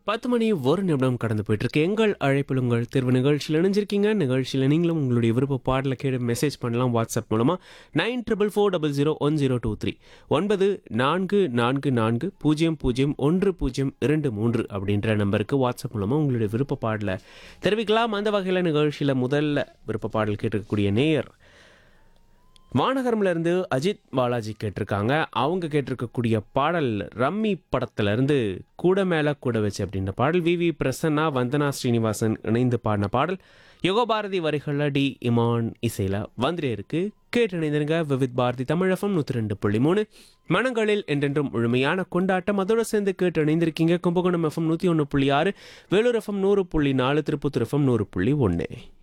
பத்து மணி ஒரு நிமிடம் கடந்து போயிட்டு இருக்கு எங்கள் அழைப்பில் உங்கள் தேர்வு நிகழ்ச்சியில் இணைஞ்சிருக்கீங்க நிகழ்ச்சியில் நீங்களும் உங்களுடைய விருப்ப பாடலை கேட்டு மெசேஜ் பண்ணலாம் வாட்ஸ்அப் மூலமாக nine triple four double zero one zero two three ஒன்பது நான்கு நான்கு நான்கு பூஜ்ஜியம் பூஜ்ஜியம் ஒன்று பூஜ்ஜியம் இரண்டு மூன்று அப்படின்ற நம்பருக்கு வாட்ஸ்அப் மூலமாக உங்களுடைய விருப்ப பாடலை தெரிவிக்கலாம் அந்த வகையில் நிகழ்ச்சியில் முதல்ல விருப்ப பாடல் கேட்டிருக்கக்கூடிய நேயர் வானகரம்ல இருந்து அஜித் பாலாஜி கேட்டிருக்காங்க அவங்க கேட்டிருக்கக்கூடிய பாடல் ரம்மி படத்துல இருந்து கூட மேல கூட வச்சு அப்படின்ற பாடல் வி வி பிரசன்னா வந்தனா ஸ்ரீனிவாசன் இணைந்து பாடின பாடல் யுகபாரதி வரிகளில் டி இமான் இசையில் வந்துட்டே இருக்கு கேட்டு இணைந்திருங்க விவித் பாரதி தமிழகம் நூற்றி ரெண்டு புள்ளி மூணு மனங்களில் என்றென்றும் முழுமையான கொண்டாட்டம் அதோட சேர்ந்து கேட்டு இணைந்திருக்கீங்க கும்பகோணம் எஃப்எம் நூற்றி ஒன்று புள்ளி ஆறு வேலூர் எஃப்எம் நூறு புள்ளி நாலு திருப்பத்தூர் எஃப்எம் நூறு புள்ளி ஒன்று